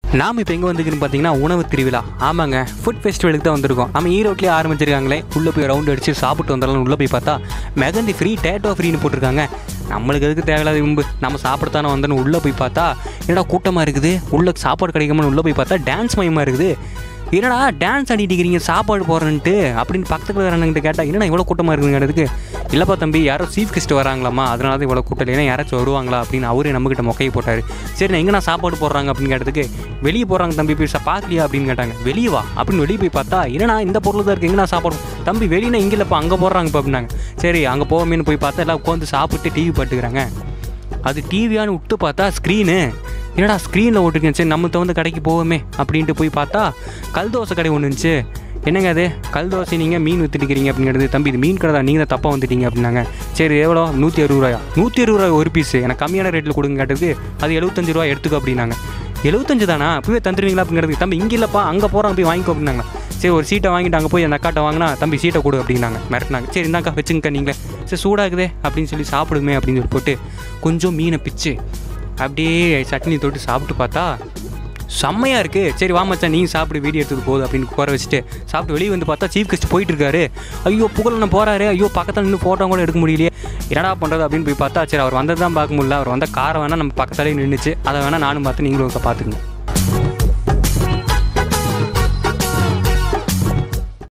நாம் இப்போ எங்கே வந்துருக்குன்னு பார்த்தீங்கன்னா உணவு திருவிழா ஆமாங்க ஃபுட் ஃபெஸ்டிவலுக்கு தான் வந்திருக்கோம் நம்ம ஈரோட்லேயே ஆரம்பிச்சிருக்காங்களே உள்ளே போய் ரவுண்ட் அடித்து சாப்பிட்டு வந்தாலும் உள்ளே போய் பார்த்தா மெகந்தி ஃப்ரீ டேட்டோ ஃப்ரீன்னு போட்டிருக்காங்க நம்மளுக்கு எதுக்கு தேவையில்லாத இம்பு நம்ம சாப்பிடத்தானே வந்தோன்னு உள்ளே போய் பார்த்தா என்னடா கூட்டமாக இருக்குது உள்ள சாப்பாடு கிடைக்குமான்னு உள்ளே போய் பார்த்தா டான்ஸ் மயமாக இருக்குது என்னடா டான்ஸ் ஆடிட்டு இருக்கிறீங்க சாப்பாடு போடுறேன்ட்டு அப்படின்னு பக்கத்தில் வரணுங்கிட்ட கேட்டால் என்னடா இவ்வளோ கூட்டமாக இருக்குங்கிறதுக்கு இல்லைப்பா தம்பி யாரோ சீஃப் கெஸ்ட் வராங்களாமா அதனால தான் இவ்வளோ கூட்டம் இல்லைன்னா யாராச்சும் வருவாங்களா அப்படின்னு அவரே நம்மக்கிட்ட மொக்கையை போட்டார் சரி நான் எங்கண்ணா சாப்பாடு போடுறாங்க அப்படின்னு கேட்டதுக்கு வெளியே போகிறாங்க தம்பி போய் சா- பார்க்கலையா அப்படின்னு கேட்டாங்க வெளியே வா அப்படின்னு வெளியே போய் பார்த்தா என்னண்ணா இந்த பொருள் தான் இருக்குது எங்கண்ணா சாப்பாடு தம்பி வெளியே இங்கே இல்லைப்பா அங்கே போடுறாங்கப்பா அப்படின்னாங்க சரி அங்கே போவோமேனு போய் பார்த்தா எல்லாம் உட்காந்து சாப்பிட்டு டிவி பாட்டுக்கிறாங்க அது டிவியான்னு விட்டு பார்த்தா ஸ்க்ரீனு என்னடா ஸ்க்ரீனில் ஓட்டுருக்கேன் சரி நம்ம தகுந்த கடைக்கு போவோமே அப்படின்ட்டு போய் பார்த்தா கல் தோசை கடை ஒன்று இருந்துச்சு என்னங்க அது கல் தோசை நீங்கள் மீன் வித்துட்டுக்கிறீங்க அப்படிங்கிறது தம்பி இது மீன் கடை தான் நீங்கள் தான் தப்பாக வந்துட்டீங்க அப்படின்னாங்க சரி எவ்வளோ நூற்றி அறுபது ரூபாயா நூற்றி அறுபது ரூபாய் ஒரு பீஸு எனக்கு கம்மியான ரேட்டில் கொடுங்க கேட்டதுக்கு அது எழுபத்தஞ்சு ரூபா எடுத்துக்கோ அப்படின்னாங்க எழுபத்தஞ்சு தானா அப்பவே தந்துடுவீங்களா அப்படிங்கிறது தம்பி இங்கே இல்லைப்பா அங்கே போகிறாங்க போய் வாங்கிக்கோ அப்படின்னாங்க சரி ஒரு சீட்டை வாங்கிட்டு அங்கே போய் அந்த அக்காட்ட வாங்கினா தம்பி சீட்டை கொடு அப்படின்னாங்க மிரட்டினாங்க சரி இந்தாக்கா வச்சுங்கக்கா நீங்களே சரி சூடாகுதே அப்படின்னு சொல்லி சாப்பிடுமே அப்படின்னு சொல்லி போட்டு கொஞ்சம் மீனை பிச்சு அப்படியே சட்னி தொட்டு சாப்பிட்டு பார்த்தா செம்மையாக இருக்குது சரி வா மச்சான் நீங்கள் சாப்பிடு வீடியோ எடுத்தது போதும் அப்படின்னு குறை வச்சுட்டு சாப்பிட்டு வெளியே வந்து பார்த்தா சீஃப் கெஸ்ட் போயிட்டு இருக்காரு ஐயோ புகழண்ணன் போகிறாரு ஐயோ பக்கத்தில் நின்று ஃபோட்டோ கூட எடுக்க முடியலையே என்னடா பண்ணுறது அப்படின்னு போய் பார்த்தா சரி அவர் வந்தது தான் பார்க்க முடியல அவர் வந்த காரை வேணால் நம்ம பக்கத்துலேயே நின்றுச்சு அதை வேணால் நானும் பார்த்து நீங்களும் பார்த்துக்கணும்